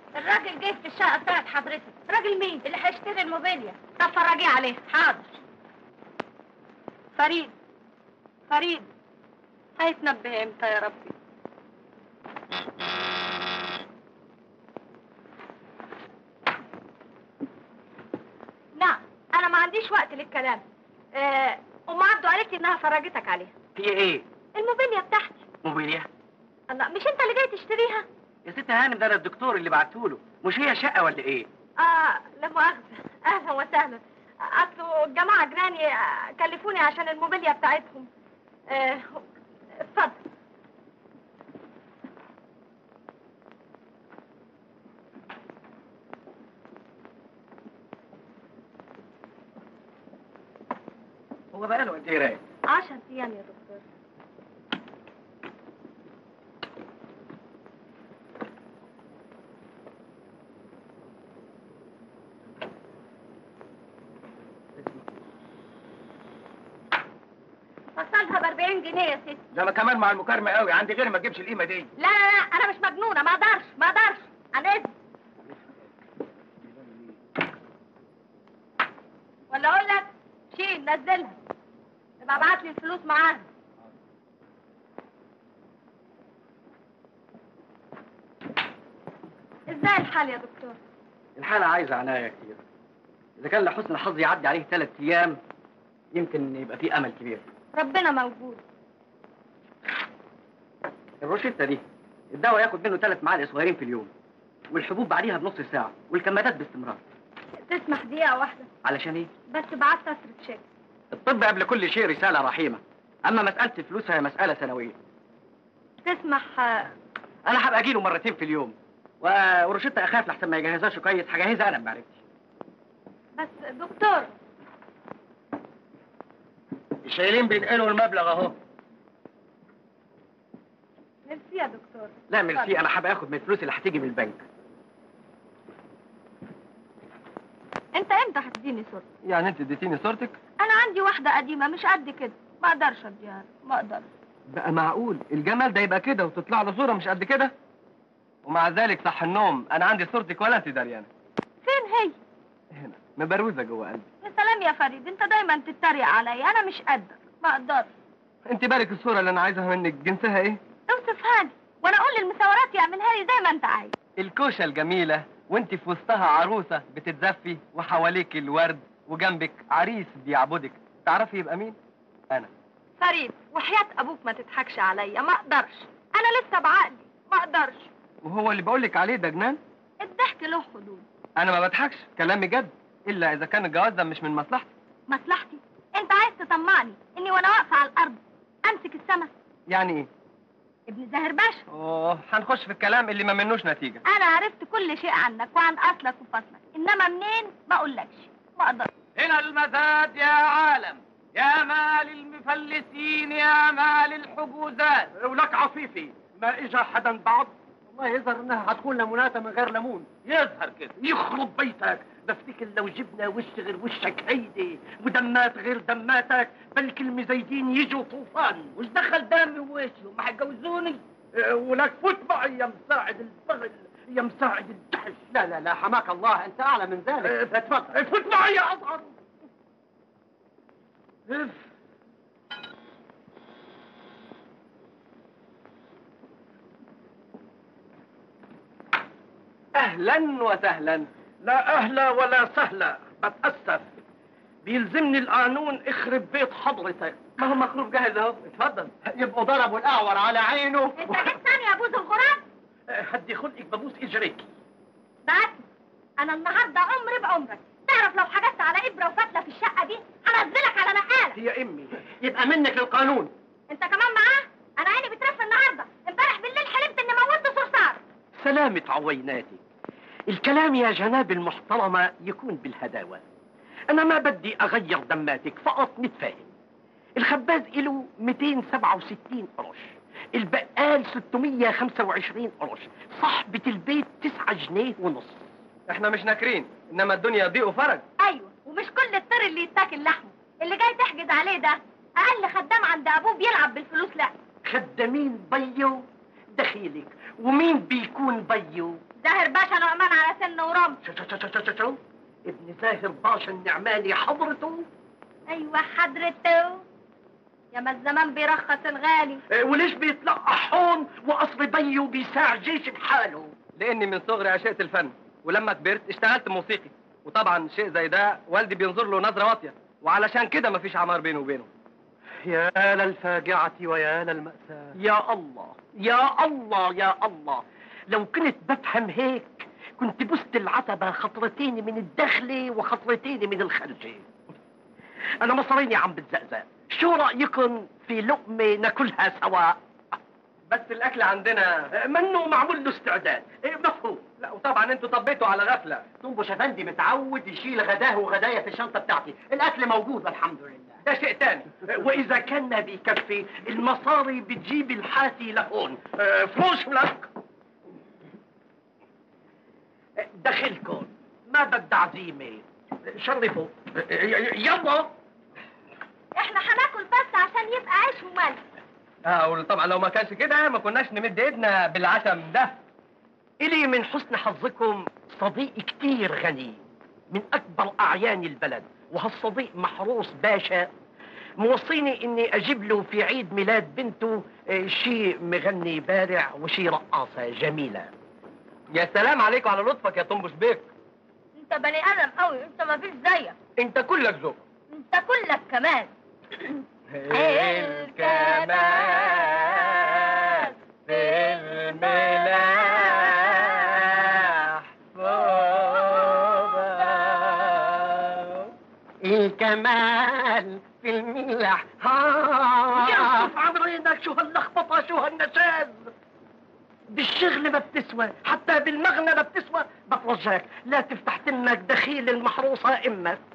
الراجل جه في الشقه بتاعت حضرتك راجل مين اللي هيشتري الموبيليا طب فرجيه عليه حاضر فريد فريد هيتنبه امتى يا ربي نعم انا ما عنديش وقت للكلام آه، ام عبده قالت لي انها فرجتك عليها في ايه الموبيليا بتاعتي موبيليا الله مش انت اللي جاي تشتريها يا ست هانم ده انا الدكتور اللي بعتهوله مش هي شقه ولا ايه اه لا مؤاخذة اهلا وسهلا اصل الجماعة جيراني آه، كلفوني عشان الموبيليا بتاعتهم آه، اتفضل هو بقى له قد ايه رايق عشر ايام يا دكتور فصلها ب 40 جنيه يا ستي ده انا كمان مع المكالمه قوي عندي غير ما تجيبش القيمه دي لا لا لا انا مش مجنونة ما اقدرش ما اقدرش انا اذن ولا اقول لك شيل نزلها يبقى ابعت لي الفلوس معاها ازاي الحال يا دكتور الحاله عايزه عنايه كتير اذا كان لحسن الحظ يعدي عليه ثلاث ايام يمكن يبقى في امل كبير ربنا موجود الروشته دي الدواء ياخد منه ثلاث معالق صغيرين في اليوم والحبوب بعديها بنص ساعه والكمادات باستمرار تسمح دقيقة واحدة علشان ايه بس بعت تصرف شيك الطب قبل كل شيء رساله رحيمه اما مساله الفلوس هي مساله سنويه تسمح آه، انا هبقى اجيله مرتين في اليوم و- وروشته اخاف لحسن ما يجهزهاش كويس هجهزها انا بمعرفتي بس دكتور الشايلين بينقلوا المبلغ اهو ميرسي يا دكتور لا ميرسي انا هبقى اخد من الفلوس اللي هتيجي من البنك انت امتى هتديني صورتك يعني انت اديتيني صورتك انا عندي واحدة قديمة مش قد كده ما اقدرش اديها ما اقدرش بقى معقول الجمال ده يبقى كده وتطلع له صوره مش قد كده ومع ذلك صح النوم انا عندي صورتك ولا انت دريانه فين هي هنا مبروزه جوه قلبي يا سلام يا فريد انت دايما تتريق عليا انا مش قدك ما اقدرش انت بالك الصوره اللي انا عايزها منك جنسها ايه اوصفها لي وانا اقول للمصورات يعملها لي زي ما انت عايز الكوشه الجميله وانت في وسطها عروسه بتتزفي وحواليك الورد وجنبك عريس بيعبدك تعرفي يبقى مين انا فريد وحياة ابوك ما تضحكش عليا ما اقدرش انا لسه بعقلي ما اقدرش وهو اللي بقولك عليه ده جنان الضحك له حدود انا ما بضحكش كلامي جد الا اذا كان الجواز ده مش من مصلحتي مصلحتي انت عايز تطمعني اني وانا واقفه على الارض امسك السما يعني ايه ابن زاهر باشا اوه هنخش في الكلام اللي ما منوش نتيجه انا عرفت كل شيء عنك وعن اصلك وفصلك انما منين ما اقولكش ما اقدرش هنا المزاد يا عالم يا مال المفلسين يا مال الحجوزات ولك عفيفي ما اجا حدا بعض والله يظهر انها هتكون ليموناته من غير ليمون يظهر كده يخرب بيتك بفتكر لو جبنا وش غير وشك هيدي ودمات غير دماتك بلكي المزيدين يجوا طوفان وش دخل دمي ووشي ما حيجوزوني ولك فوت معي يا مساعد البغل يا مساعد الجحش لا لا لا حماك الله انت اعلى من ذلك اتفضل فوت معي يا اصغر اف اهلا وسهلا لا اهلا ولا سهلا بتاسف بيلزمني القانون اخرب بيت حضرتك ما هو مخروف جاهز اهو اتفضل يبقوا ضربوا الاعور على عينه انت جيت ثاني يا بوز الغراب هدي خلقك ببوس اجريكي بعت انا النهارده عمري بعمرك تعرف لو حجزت على ابره وفتله في الشقه دي هنزلك على نقاله يا امي يبقى منك القانون انت كمان معاه انا عيني بترف النهارده امبارح بالليل حلمت اني موتت صرصار سلامة عويناتي الكلام يا جناب المحترمة يكون بالهداوة أنا ما بدي أغير دماتك فقط نتفاهم الخباز له 267 قرش البقال 625 قرش صاحبة البيت 9 جنيه ونص احنا مش ناكرين انما الدنيا ضيق وفرج ايوه ومش كل الطير اللي يتاكل لحمه اللي جاي تحجز عليه ده اقل خدام عند ابوه بيلعب بالفلوس لا خدامين بيو دخيلك ومين بيكون بيو زاهر باشا نعمان على سن ورم شو شو شو شو شو شو ابن زاهر باشا النعماني حضرته ايوه حضرته يا ما الزمان بيرخص الغالي إيه، وليش بيتلقح هون وقصر بيه بيساع جيش بحاله لاني من صغري عشقت الفن ولما كبرت اشتغلت موسيقي وطبعا شيء زي ده والدي بينظر له نظره واطيه وعلشان كده مفيش عمار بينه وبينه يا للفاجعة ويا للمأساة يا الله يا الله يا الله لو كنت بفهم هيك كنت بست العتبة خطرتين من الدخلة وخطرتين من الخارجة أنا مصريني عم بتزقزق شو رأيكم في لقمة ناكلها سوا بس الاكل عندنا منه معمول له استعداد إيه، مفهوم لا وطبعا انتوا طبيتوا على غفله طنبش افندي متعود يشيل غداه وغدايا في الشنطة بتاعتي الأكل موجود الحمد لله ده شيء تاني واذا كان ما بيكفي المصاري بتجيب الحاتي لهون آه، فلوس لك دخلكم ما بدي عزيمه شرفوا يلا احنا هناكل بس عشان يبقى عيش وملح اه وطبعا لو ما كانش كده ما كناش نمد ايدنا بالعشم ده إلي من حسن حظكم صديق كتير غني من أكبر أعيان البلد وهالصديق محروس باشا موصيني إني أجيب له في عيد ميلاد بنته آه، شي مغني بارع وشي رقاصة جميلة يا سلام عليك وعلى لطفك يا طنبش بيك انت بني ادم قوي انت ما فيش زيك انت كلك ذوق انت كلك كمان الكمال في الملاح الكمال في الملح يا عن رينك شو هاللخبطة شو هالنشاز بالشغل ما بتسوى حتى بالمغنى ما بتسوى بتوجهك لا تفتح تمك دخيل المحروسة امك